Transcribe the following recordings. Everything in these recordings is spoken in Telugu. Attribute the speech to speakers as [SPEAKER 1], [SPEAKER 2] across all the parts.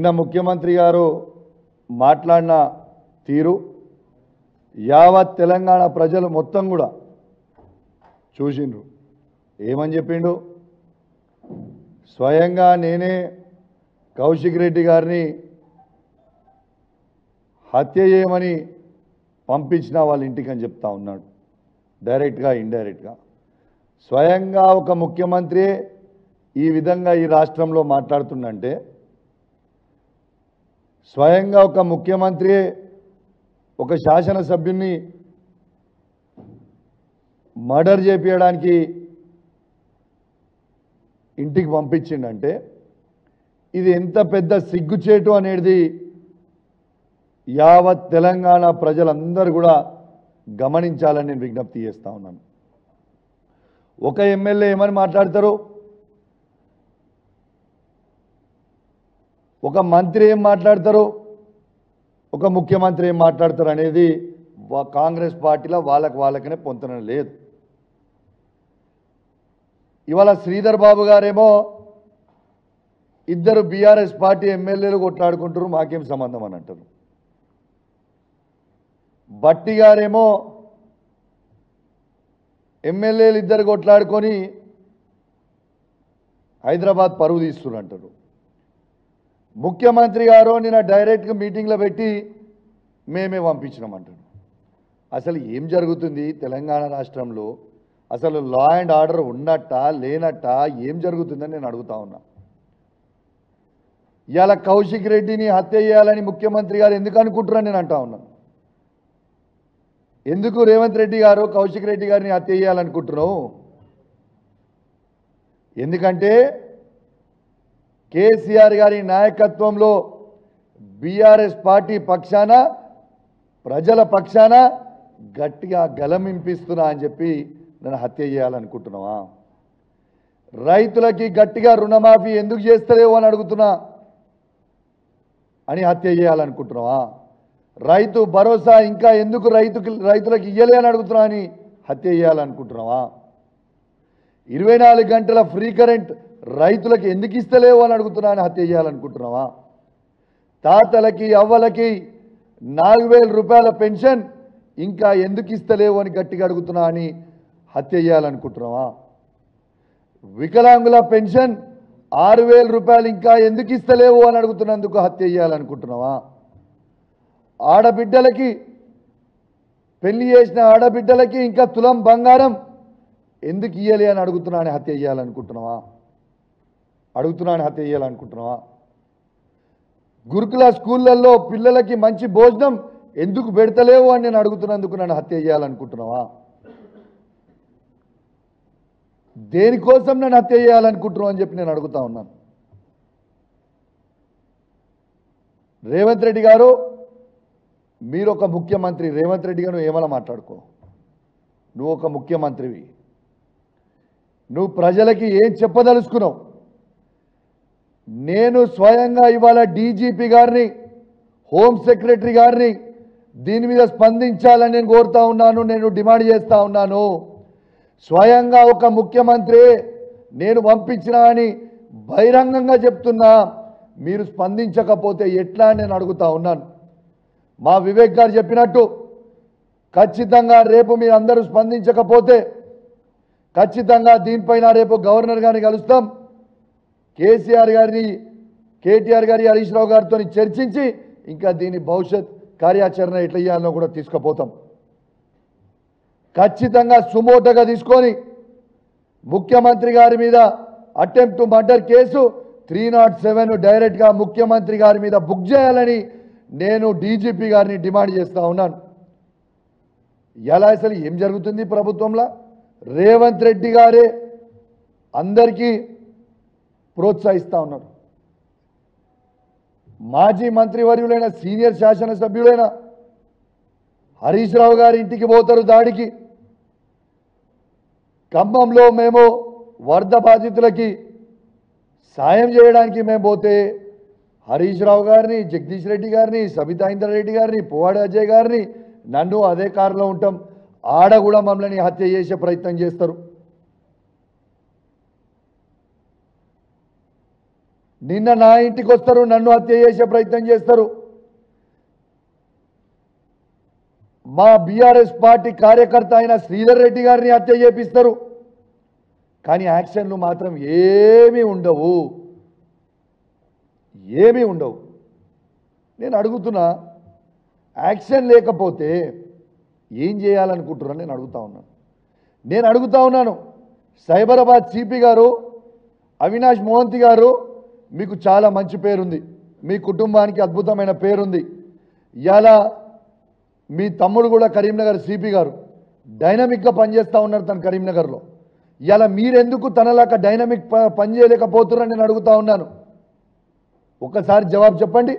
[SPEAKER 1] నిన్న ముఖ్యమంత్రి గారు మాట్లాడిన తీరు యావత్ తెలంగాణ ప్రజలు మొత్తం కూడా చూసిండ్రు ఏమని చెప్పిండు స్వయంగా నేనే కౌశిక్ రెడ్డి గారిని హత్య చేయమని పంపించిన వాళ్ళ ఇంటికి అని చెప్తా ఉన్నాడు డైరెక్ట్గా ఇండైరెక్ట్గా స్వయంగా ఒక ముఖ్యమంత్రి ఈ విధంగా ఈ రాష్ట్రంలో మాట్లాడుతుండంటే స్వయంగా ఒక ముఖ్యమంత్రి ఒక శాసనసభ్యుని మర్డర్ చేపించడానికి ఇంటికి పంపించిండంటే ఇది ఎంత పెద్ద సిగ్గుచేటు అనేది యావత్ తెలంగాణ ప్రజలందరూ కూడా గమనించాలని నేను విజ్ఞప్తి చేస్తా ఉన్నాను ఒక ఎమ్మెల్యే ఏమని మాట్లాడతారు ఒక మంత్రి ఏం మాట్లాడతారు ఒక ముఖ్యమంత్రి ఏం మాట్లాడతారు అనేది వా- కాంగ్రెస్ పార్టీలో వాళ్ళకి వాళ్ళకనే పొంతన లేదు ఇవాళ శ్రీధర్ బాబు గారేమో ఇద్దరు బీఆర్ఎస్ పార్టీ ఎమ్మెల్యేలు కొట్లాడుకుంటారు మాకేం సంబంధం అని అంటారు బట్టి గారేమో ఎమ్మెల్యేలు ఇద్దరు కొట్లాడుకొని హైదరాబాద్ పరువు తీస్తున్నారు అంటారు ముఖ్యమంత్రి గారు నిన్న డైరెక్ట్గా మీటింగ్లో పెట్టి మేమే పంపించినామంటాడు అసలు ఏం జరుగుతుంది తెలంగాణ రాష్ట్రంలో అసలు లా అండ్ ఆర్డర్ ఉన్నట్ట లేనట్ట ఏం జరుగుతుందని నేను అడుగుతా ఉన్నా ఇవాళ కౌశిక్ రెడ్డిని హత్య చేయాలని ముఖ్యమంత్రి గారు ఎందుకు అనుకుంటున్నారని నేను అంటా ఉన్నాను ఎందుకు రేవంత్ రెడ్డి గారు కౌశిక్ రెడ్డి గారిని హత్య చేయాలనుకుంటున్నావు ఎందుకంటే కేసీఆర్ గారి నాయకత్వంలో బీఆర్ఎస్ పార్టీ పక్షాన ప్రజల పక్షాన గట్టిగా గలమింపిస్తున్నా అని చెప్పి నన్ను హత్య చేయాలనుకుంటున్నావా రైతులకి గట్టిగా రుణమాఫీ ఎందుకు చేస్తలేవు అని అడుగుతున్నా అని హత్య చేయాలనుకుంటున్నావా రైతు భరోసా ఇంకా ఎందుకు రైతుకి రైతులకు ఇయ్యలే అని అడుగుతున్నా అని హత్య చేయాలనుకుంటున్నావా ఇరవై నాలుగు గంటల ఫ్రీ కరెంట్ రైతులకు ఎందుకు ఇస్తలేవు అని అడుగుతున్నా అని హత్య చేయాలనుకుంటున్నావా తాతలకి అవ్వలకి నాలుగు వేల రూపాయల పెన్షన్ ఇంకా ఎందుకు ఇస్తలేవు అని గట్టిగా అడుగుతున్నా అని హత్య చేయాలనుకుంటున్నావా వికలాంగుల పెన్షన్ ఆరు వేల రూపాయలు ఇంకా ఎందుకు ఇస్తలేవు అని అడుగుతున్నందుకు హత్య చేయాలనుకుంటున్నావా ఆడబిడ్డలకి పెళ్లి చేసిన ఆడబిడ్డలకి ఇంకా తులం బంగారం ఎందుకు ఇయ్యలే అని అడుగుతున్నా అని హత్య చేయాలనుకుంటున్నావా అడుగుతున్నా అని హత్య చేయాలనుకుంటున్నావా గురుకుల స్కూళ్ళల్లో పిల్లలకి మంచి భోజనం ఎందుకు పెడతలేవు అని నేను అడుగుతున్నందుకు నన్ను హత్య చేయాలనుకుంటున్నావా దేనికోసం నన్ను హత్య చేయాలనుకుంటున్నావు అని చెప్పి నేను అడుగుతా ఉన్నాను రేవంత్ రెడ్డి గారు మీరు ఒక ముఖ్యమంత్రి రేవంత్ రెడ్డి గారు ఏమైనా మాట్లాడుకో నువ్వు ఒక ముఖ్యమంత్రివి నువ్వు ప్రజలకి ఏం చెప్పదలుచుకున్నావు నేను స్వయంగా ఇవాళ డీజీపీ గారిని హోమ్ సెక్రటరీ గారిని దీని మీద స్పందించాలని నేను కోరుతా ఉన్నాను నేను డిమాండ్ చేస్తా ఉన్నాను స్వయంగా ఒక ముఖ్యమంత్రి నేను పంపించిన అని బహిరంగంగా చెప్తున్నా మీరు స్పందించకపోతే ఎట్లా అని నేను అడుగుతా ఉన్నాను మా వివేక్ గారు చెప్పినట్టు ఖచ్చితంగా రేపు మీరు అందరూ స్పందించకపోతే ఖచ్చితంగా దీనిపైన రేపు గవర్నర్ గారిని కలుస్తాం కేసీఆర్ గారిని కేటీఆర్ గారి హరీష్ రావు గారితో చర్చించి ఇంకా దీని భవిష్యత్ కార్యాచరణ ఎట్లా చేయాలో కూడా తీసుకుపోతాం ఖచ్చితంగా సుమోటగా తీసుకొని ముఖ్యమంత్రి గారి మీద attempt to murder case three nought seven డైరెక్ట్గా ముఖ్యమంత్రి గారి మీద బుక్ చేయాలని నేను డీజీపీ గారిని డిమాండ్ చేస్తా ఉన్నాను ఎలా అసలు ఏం జరుగుతుంది ప్రభుత్వంలో రేవంత్ రెడ్డి గారే అందరికీ ప్రోత్సహిస్తూ ఉన్నారు మాజీ మంత్రివర్యులైన సీనియర్ శాసనసభ్యుడైన హరీష్ రావు గారి ఇంటికి పోతారు దాడికి ఖమ్మంలో మేము వరద బాధితులకి సాయం చేయడానికి మేము పోతే హరీష్ రావు గారిని జగదీష్ రెడ్డి గారిని సబితా ఇంద్రారెడ్డి గారిని పువ్వాడి అజయ్ గారిని నన్ను అదే కారులో ఉంటాం ఆడ కూడా మమ్మల్ని హత్య చేసే ప్రయత్నం చేస్తారు నిన్న నా ఇంటికి వస్తారు నన్ను హత్య చేసే ప్రయత్నం చేస్తారు మా బీఆర్ఎస్ పార్టీ కార్యకర్త అయిన శ్రీధర్ రెడ్డి గారిని హత్య చేపిస్తారు కానీ యాక్షన్లు మాత్రం ఏమీ ఉండవు ఏమీ ఉండవు నేను అడుగుతున్నా యాక్షన్ లేకపోతే ఏం చేయాలనుకుంటున్నారని నేను అడుగుతా ఉన్నాను నేను అడుగుతా ఉన్నాను సైబరాబాద్ సిపి గారు అవినాష్ మోహంతి గారు మీకు చాలా మంచి పేరుంది మీ కుటుంబానికి అద్భుతమైన పేరుంది ఇలా మీ తమ్ముడు కూడా కరీంనగర్ సిపి గారు డైనమిక్గా పనిచేస్తూ ఉన్నారు తను కరీంనగర్లో ఇలా మీరెందుకు తనలాగా డైనమిక్ ప- పని చేయలేకపోతున్నారని నేను అడుగుతా ఉన్నాను ఒక్కసారి జవాబు చెప్పండి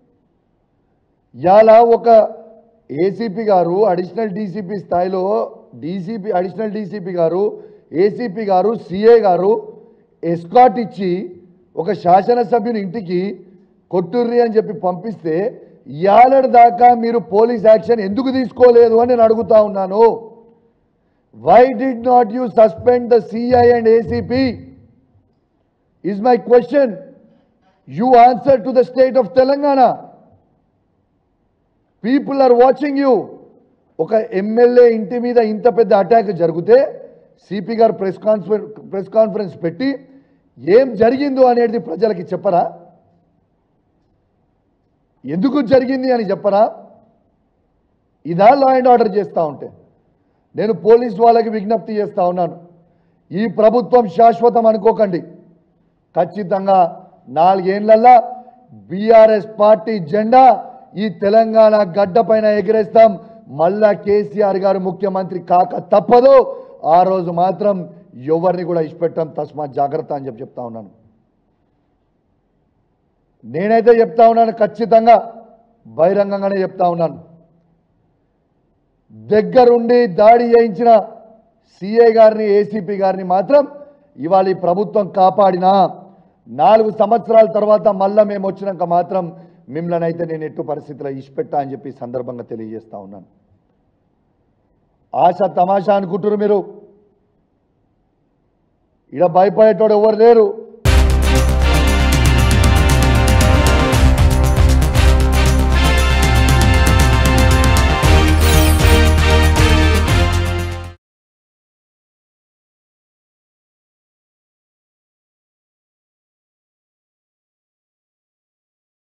[SPEAKER 1] ఇవాళ ఒక ఏసీపీ గారు అడిషనల్ డీసీపీ స్థాయిలో డీసీపీ అడిషనల్ డీసీపీ గారు ఏసీపీ గారు సిఏ గారు ఎస్కాట్ ఇచ్చి ఒక శాసనసభ్యుని ఇంటికి కొట్టుర్రి అని చెప్పి పంపిస్తే ఇవాళ దాకా మీరు పోలీస్ యాక్షన్ ఎందుకు తీసుకోలేదు అని నేను అడుగుతా ఉన్నాను why did not you suspend the CI and ACP is my question you answer to the state of Telangana people are watching you ఒక ఎమ్మెల్యే ఇంటి మీద ఇంత పెద్ద అటాక్ జరిగితే సిపి గారు ప్రెస్ కాన్ఫరెన్స్ ప్రెస్ కాన్ఫరెన్స్ పెట్టి ఏం జరిగిందో అనేది ప్రజలకి చెప్పరా ఎందుకు జరిగింది అని చెప్పరా ఇదా లా అండ్ ఆర్డర్ చేస్తూ ఉంటే నేను పోలీస్ వాళ్ళకి విజ్ఞప్తి చేస్తా ఉన్నాను ఈ ప్రభుత్వం శాశ్వతం అనుకోకండి ఖచ్చితంగా నాలుగేళ్లల్లా బీఆర్ఎస్ పార్టీ జెండా ఈ తెలంగాణ గడ్డ పైన ఎగిరేస్తాం మళ్ళా కేసీఆర్ గారు ముఖ్యమంత్రి కాక తప్పదు ఆ రోజు మాత్రం ఎవరిని కూడా ఇష్టపెట్టాం తస్మాత్ జాగ్రత్త అని చెప్పి చెప్తా ఉన్నాను నేనైతే చెప్తా ఉన్నాను ఖచ్చితంగా బహిరంగంగానే చెప్తా ఉన్నాను దగ్గరుండి దాడి చేయించిన సిఐ గారిని ఏసీపీ గారిని మాత్రం ఇవాళ ఈ ప్రభుత్వం కాపాడినా నాలుగు సంవత్సరాల తర్వాత మళ్ళా మేము వచ్చినాక మాత్రం మిమ్మల్ని అయితే నేను ఎట్టు పరిస్థితిలో ఇష్టపెట్టా అని చెప్పి ఈ సందర్భంగా తెలియజేస్తా ఉన్నాను ఆశ తమాషా అనుకుంటున్నారు మీరు ఇడ భయపడేటోడు ఎవరు లేరు